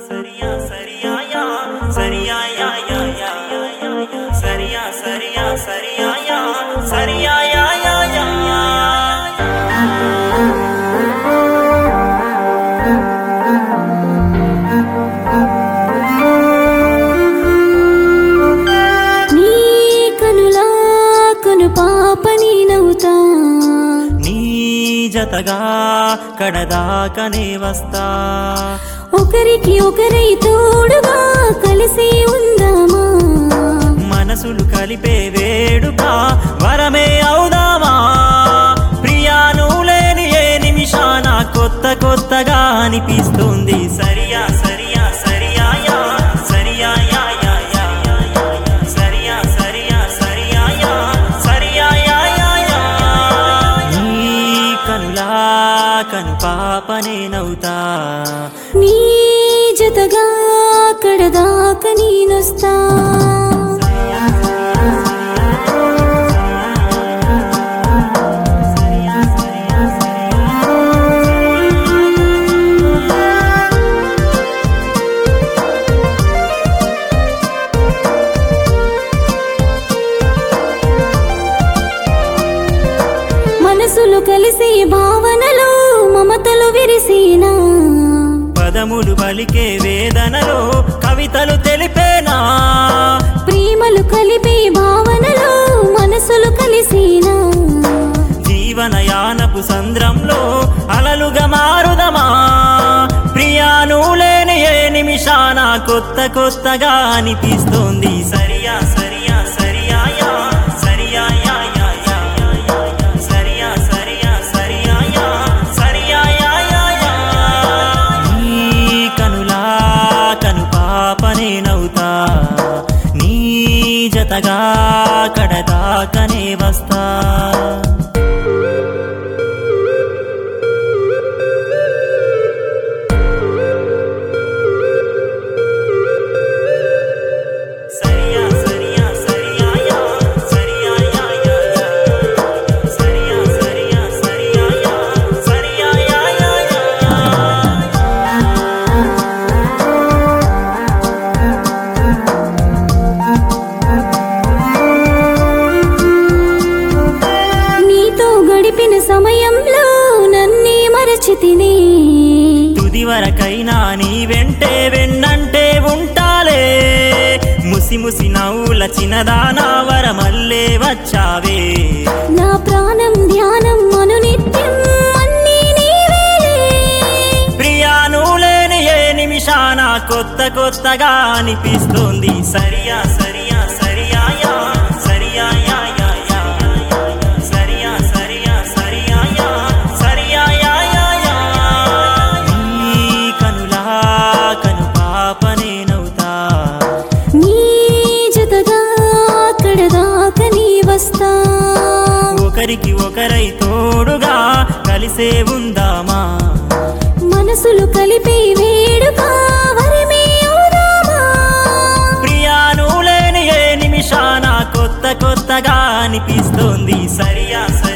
సరియా సరియా యా సరియా యా యా యా యా యా సరియా సరియా సరియా యా సరియా యా యా యా నీ కనులా కను పాపని నవ్వుతా నీ జతగా కడదాకనే వస్తా ఒకరికి ఒకరై తోడుగా కలిసి ఉందామా మనసులు కలిపే వేడుక వరమే అవుదామా ప్రియాను లేని ఏ నిమిషాన కొత్త కొత్తగా అనిపిస్తుంది సరియా సరియా సరియా యా సరియా యా యా యా యా యా యా. సరియా సరియా సరియా యా సరియా యా యా యా నీ కనులా కను పాపనే నవ్వుతా నీ జతగా కడదాక నేనొస్తా మనసులు కలిసి భావనలు మమతలు విరిసినా పదములు పలికే వేదనలో కవితలు తెలిపేనా ప్రేమలు కలిపి భావనలు మనసులు కలిసినా జీవనయానపు సంద్రంలో అలలుగా మారుదమా ప్రియాను లేని ఏ నిమిషాన కొత్త కొత్తగా అనిపిస్తోంది సరియా సరియా సరియా యా సరియా యా యా యా యా యా యా. సరియా సరియా సరియా యా సరియా యా యా యా. నీ కనులా కను పాపనే నవ్వుతా నీ జతగా కడదాకనే వస్తా సరియా సరియా సరియా యా సరియా యా యా యా సరియా సరియా సరియా యా సరియా యా యా యా నీతో గడిపిన సమయంలో నన్నే మరచితిని తుది వరకైనా నీ వెంటే వెన్నంటే ఉంటాలే ముసి ముసి నవ్వుల చిన్నదానా వరమల్లే వచ్చావే నా ప్రాణం ధ్యానం అనునిత్యం అన్నీ నీవేలే ప్రియాను లేని ఏ నిమిషాన కొత్త కొత్తగా అనిపిస్తోంది సరియా సరియా సరియా యా సరియా యా యా యా యా యా. సరియా సరియా సరియా యా సరియా యా యా యా. నీ కనులా కను పాపనే నవ్వుతా నీ జతగా కడదాక నీ వస్తా ఒకరికి ఒకరై తోడుగా కలిసే ఉందామా మనసులు కలిపి వేడుక వరమే అవుదామా ప్రియాను లేని ఏ నిమిషాన కొత్త కొత్తగా అనిపిస్తోంది సరియా సరియా